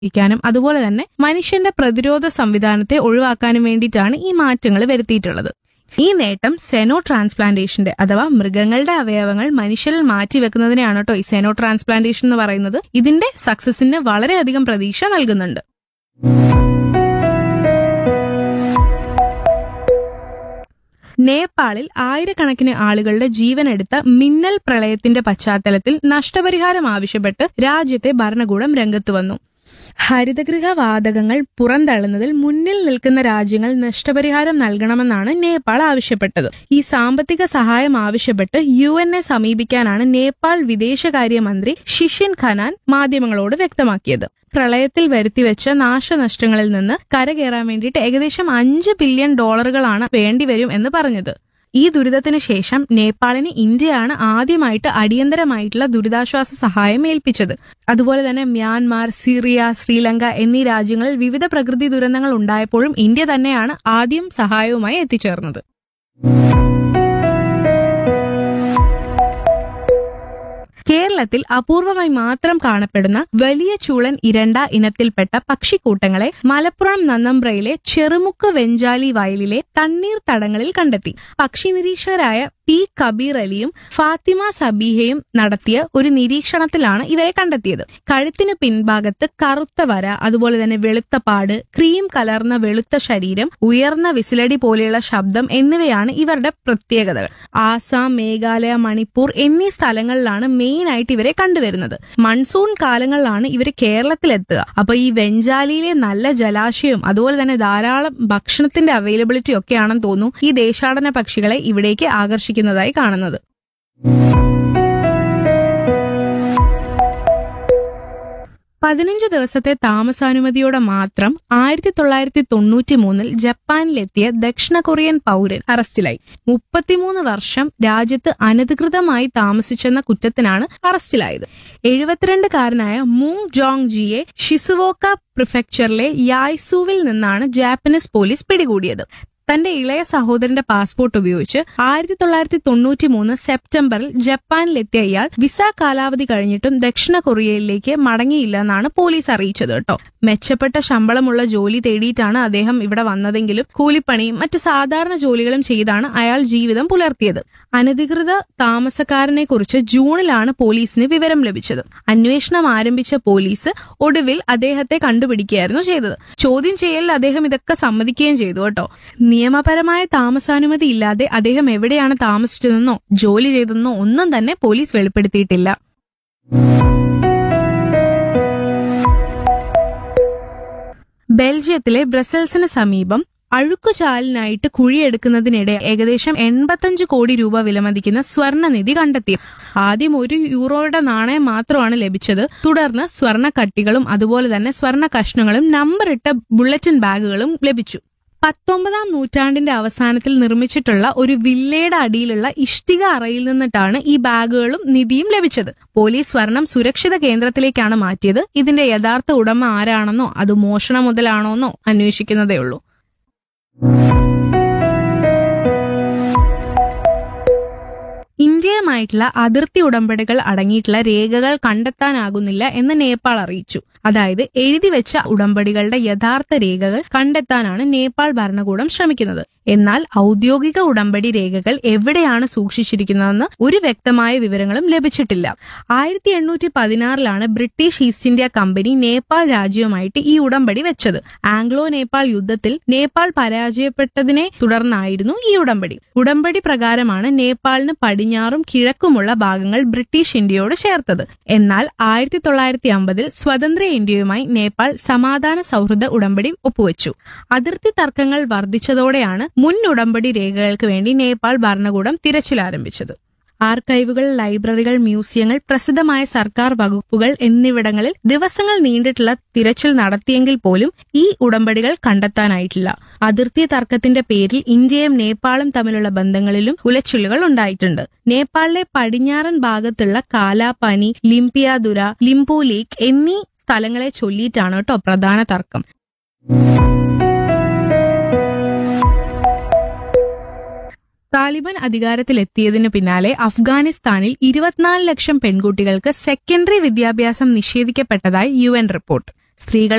ിക്കാനും അതുപോലെ തന്നെ മനുഷ്യന്റെ പ്രതിരോധ സംവിധാനത്തെ ഒഴിവാക്കാനും വേണ്ടിയിട്ടാണ് ഈ മാറ്റങ്ങൾ വരുത്തിയിട്ടുള്ളത് ഈ നേട്ടം സെനോ ട്രാൻസ്പ്ലാന്റേഷന്റെ അഥവാ മൃഗങ്ങളുടെ അവയവങ്ങൾ മനുഷ്യരിൽ മാറ്റിവെക്കുന്നതിനെയാണ് കേട്ടോ ഈ സെനോ ട്രാൻസ്പ്ലാന്റേഷൻ എന്ന് പറയുന്നത് ഇതിന്റെ സക്സസിന് വളരെയധികം പ്രതീക്ഷ നൽകുന്നുണ്ട് നേപ്പാളിൽ ആയിരക്കണക്കിന് ആളുകളുടെ ജീവനെടുത്ത മിന്നൽ പ്രളയത്തിന്റെ പശ്ചാത്തലത്തിൽ നഷ്ടപരിഹാരം ആവശ്യപ്പെട്ട് രാജ്യത്തെ ഭരണകൂടം രംഗത്ത് വന്നു ഹരിതഗൃഹ വാതകങ്ങൾ പുറന്തള്ളുന്നതിൽ മുന്നിൽ നിൽക്കുന്ന രാജ്യങ്ങൾ നഷ്ടപരിഹാരം നൽകണമെന്നാണ് നേപ്പാൾ ആവശ്യപ്പെട്ടത് ഈ സാമ്പത്തിക സഹായം ആവശ്യപ്പെട്ട് യു എൻ എ സമീപിക്കാനാണ് നേപ്പാൾ വിദേശകാര്യമന്ത്രി ഷിഷിൻ ഖനാൻ മാധ്യമങ്ങളോട് വ്യക്തമാക്കിയത് പ്രളയത്തിൽ വരുത്തിവെച്ച നാശനഷ്ടങ്ങളിൽ നിന്ന് കരകയറാൻ വേണ്ടിയിട്ട് ഏകദേശം അഞ്ച് ബില്യൺ ഡോളറുകളാണ് വേണ്ടിവരും എന്ന് പറഞ്ഞത് ഈ ദുരിതത്തിന് ശേഷം നേപ്പാളിന് ഇന്ത്യയാണ് ആദ്യമായിട്ട് അടിയന്തരമായിട്ടുള്ള ദുരിതാശ്വാസ സഹായം ഏൽപ്പിച്ചത് അതുപോലെ തന്നെ മ്യാൻമാർ സിറിയ ശ്രീലങ്ക എന്നീ രാജ്യങ്ങളിൽ വിവിധ പ്രകൃതി ദുരന്തങ്ങൾ ഉണ്ടായപ്പോഴും ഇന്ത്യ തന്നെയാണ് ആദ്യം സഹായവുമായി എത്തിച്ചേർന്നത് കേരളത്തിൽ അപൂർവമായി മാത്രം കാണപ്പെടുന്ന വലിയ ചൂളൻ ഇരണ്ട ഇനത്തിൽപ്പെട്ട പക്ഷിക്കൂട്ടങ്ങളെ മലപ്പുറം നന്നമ്പ്രയിലെ ചെറുമുക്ക് വെഞ്ചാലി വയലിലെ തണ്ണീർ തടങ്ങളിൽ കണ്ടെത്തി പക്ഷി നിരീക്ഷകരായ പി കബീർ അലിയും ഫാത്തിമ സബീഹയും നടത്തിയ ഒരു നിരീക്ഷണത്തിലാണ് ഇവരെ കണ്ടെത്തിയത് കഴുത്തിന് പിൻഭാഗത്ത് കറുത്ത വര അതുപോലെ തന്നെ വെളുത്ത പാട് ക്രീം കലർന്ന വെളുത്ത ശരീരം ഉയർന്ന വിസിലടി പോലെയുള്ള ശബ്ദം എന്നിവയാണ് ഇവരുടെ പ്രത്യേകതകൾ ആസാം മേഘാലയ മണിപ്പൂർ എന്നീ സ്ഥലങ്ങളിലാണ് മെയിൻ ആയിട്ട് ഇവരെ കണ്ടുവരുന്നത് മൺസൂൺ കാലങ്ങളിലാണ് ഇവർ കേരളത്തിലെത്തുക അപ്പൊ ഈ വെഞ്ചാലിയിലെ നല്ല ജലാശയവും അതുപോലെ തന്നെ ധാരാളം ഭക്ഷണത്തിന്റെ അവൈലബിലിറ്റി ഒക്കെയാണെന്ന് തോന്നുന്നു ഈ ദേശാടന പക്ഷികളെ ഇവിടേക്ക് ആകർഷിക്കുന്നതായി കാണുന്നത് പതിനഞ്ച് ദിവസത്തെ താമസാനുമതിയോടെ മാത്രം ആയിരത്തി തൊള്ളായിരത്തി തൊണ്ണൂറ്റി മൂന്നിൽ ജപ്പാനിലെത്തിയ ദക്ഷിണ കൊറിയൻ പൗരൻ അറസ്റ്റിലായി മുപ്പത്തിമൂന്ന് വർഷം രാജ്യത്ത് അനധികൃതമായി താമസിച്ചെന്ന കുറ്റത്തിനാണ് അറസ്റ്റിലായത് എഴുപത്തിരണ്ടുകാരനായ മൂങ് ജോങ് ജിയെ ഷിസുവോക്ക പ്രിഫെക്ചറിലെ യായ്സൂവിൽ നിന്നാണ് ജാപ്പനീസ് പോലീസ് പിടികൂടിയത് തന്റെ ഇളയ സഹോദരന്റെ പാസ്പോർട്ട് ഉപയോഗിച്ച് ആയിരത്തി തൊള്ളായിരത്തി തൊണ്ണൂറ്റി മൂന്ന് സെപ്റ്റംബറിൽ ജപ്പാനിലെത്തിയ ഇയാൾ വിസ കാലാവധി കഴിഞ്ഞിട്ടും ദക്ഷിണ കൊറിയയിലേക്ക് മടങ്ങിയില്ല എന്നാണ് പോലീസ് അറിയിച്ചത് കേട്ടോ മെച്ചപ്പെട്ട ശമ്പളമുള്ള ജോലി തേടിയിട്ടാണ് അദ്ദേഹം ഇവിടെ വന്നതെങ്കിലും കൂലിപ്പണിയും മറ്റ് സാധാരണ ജോലികളും ചെയ്താണ് അയാൾ ജീവിതം പുലർത്തിയത് അനധികൃത താമസക്കാരനെ കുറിച്ച് ജൂണിലാണ് പോലീസിന് വിവരം ലഭിച്ചത് അന്വേഷണം ആരംഭിച്ച പോലീസ് ഒടുവിൽ അദ്ദേഹത്തെ കണ്ടുപിടിക്കുകയായിരുന്നു ചെയ്തത് ചോദ്യം ചെയ്യലിൽ അദ്ദേഹം ഇതൊക്കെ സമ്മതിക്കുകയും ചെയ്തു കേട്ടോ നിയമപരമായ താമസാനുമതി ഇല്ലാതെ അദ്ദേഹം എവിടെയാണ് താമസിച്ചതെന്നോ ജോലി ചെയ്തതെന്നോ ഒന്നും തന്നെ പോലീസ് വെളിപ്പെടുത്തിയിട്ടില്ല ബെൽജിയത്തിലെ ബ്രസൽസിന് സമീപം അഴുക്കുചാലിനായിട്ട് കുഴിയെടുക്കുന്നതിനിടെ ഏകദേശം എൺപത്തഞ്ച് കോടി രൂപ വിലമതിക്കുന്ന സ്വർണ്ണനിധി കണ്ടെത്തി ആദ്യം ഒരു യൂറോയുടെ നാണയം മാത്രമാണ് ലഭിച്ചത് തുടർന്ന് സ്വർണ്ണ കട്ടികളും അതുപോലെ തന്നെ സ്വർണ്ണ കഷ്ണങ്ങളും നമ്പറിട്ട ബുള്ളറ്റിൻ ബാഗുകളും ലഭിച്ചു പത്തൊമ്പതാം നൂറ്റാണ്ടിന്റെ അവസാനത്തിൽ നിർമ്മിച്ചിട്ടുള്ള ഒരു വില്ലയുടെ അടിയിലുള്ള ഇഷ്ടിക അറയിൽ നിന്നിട്ടാണ് ഈ ബാഗുകളും നിധിയും ലഭിച്ചത് പോലീസ് സ്വർണം സുരക്ഷിത കേന്ദ്രത്തിലേക്കാണ് മാറ്റിയത് ഇതിന്റെ യഥാർത്ഥ ഉടമ ആരാണെന്നോ അത് മോഷണ മുതലാണോന്നോ അന്വേഷിക്കുന്നതേയുള്ളൂ ഇന്ത്യയുമായിട്ടുള്ള അതിർത്തി ഉടമ്പടികൾ അടങ്ങിയിട്ടുള്ള രേഖകൾ കണ്ടെത്താനാകുന്നില്ല എന്ന് നേപ്പാൾ അറിയിച്ചു അതായത് എഴുതി വെച്ച ഉടമ്പടികളുടെ യഥാർത്ഥ രേഖകൾ കണ്ടെത്താനാണ് നേപ്പാൾ ഭരണകൂടം ശ്രമിക്കുന്നത് എന്നാൽ ഔദ്യോഗിക ഉടമ്പടി രേഖകൾ എവിടെയാണ് സൂക്ഷിച്ചിരിക്കുന്നതെന്ന് ഒരു വ്യക്തമായ വിവരങ്ങളും ലഭിച്ചിട്ടില്ല ആയിരത്തി എണ്ണൂറ്റി പതിനാറിലാണ് British East India company Nepal രാജ്യവുമായിട്ട് ഈ ഉടമ്പടി വെച്ചത് ആംഗ്ലോ നേപ്പാൾ യുദ്ധത്തിൽ നേപ്പാൾ പരാജയപ്പെട്ടതിനെ തുടർന്നായിരുന്നു ഈ ഉടമ്പടി ഉടമ്പടി പ്രകാരമാണ് നേപ്പാളിന് പടിഞ്ഞാറും കിഴക്കുമുള്ള ഭാഗങ്ങൾ ബ്രിട്ടീഷ് ഇന്ത്യയോട് ചേർത്തത് എന്നാൽ ആയിരത്തി തൊള്ളായിരത്തി അമ്പതിൽ സ്വതന്ത്ര ഇന്ത്യയുമായി നേപ്പാൾ സമാധാന സൗഹൃദ ഉടമ്പടി ഒപ്പുവെച്ചു അതിർത്തി തർക്കങ്ങൾ വർദ്ധിച്ചതോടെയാണ് മുൻ ഉടമ്പടി രേഖകൾക്ക് വേണ്ടി നേപ്പാൾ ഭരണകൂടം തിരച്ചിൽ ആരംഭിച്ചത് ആർക്കൈവുകൾ ലൈബ്രറികൾ മ്യൂസിയങ്ങൾ പ്രസിദ്ധമായ സർക്കാർ വകുപ്പുകൾ എന്നിവിടങ്ങളിൽ ദിവസങ്ങൾ നീണ്ടിട്ടുള്ള തിരച്ചിൽ നടത്തിയെങ്കിൽ പോലും ഈ ഉടമ്പടികൾ കണ്ടെത്താനായിട്ടില്ല അതിർത്തി തർക്കത്തിന്റെ പേരിൽ ഇന്ത്യയും നേപ്പാളും തമ്മിലുള്ള ബന്ധങ്ങളിലും ഉലച്ചിലുകൾ ഉണ്ടായിട്ടുണ്ട് നേപ്പാളിലെ പടിഞ്ഞാറൻ ഭാഗത്തുള്ള കാലാപാനി ലിംപിയാദുര ലിംപു ലീഗ് എന്നീ സ്ഥലങ്ങളെ ചൊല്ലിയിട്ടാണ് കേട്ടോ പ്രധാന തർക്കം താലിബാൻ അധികാരത്തിലെത്തിയതിനു പിന്നാലെ അഫ്ഗാനിസ്ഥാനിൽ ഇരുപത്തിനാല് ലക്ഷം പെൺകുട്ടികൾക്ക് സെക്കൻഡറി വിദ്യാഭ്യാസം നിഷേധിക്കപ്പെട്ടതായി യു എൻ റിപ്പോർട്ട് സ്ത്രീകൾ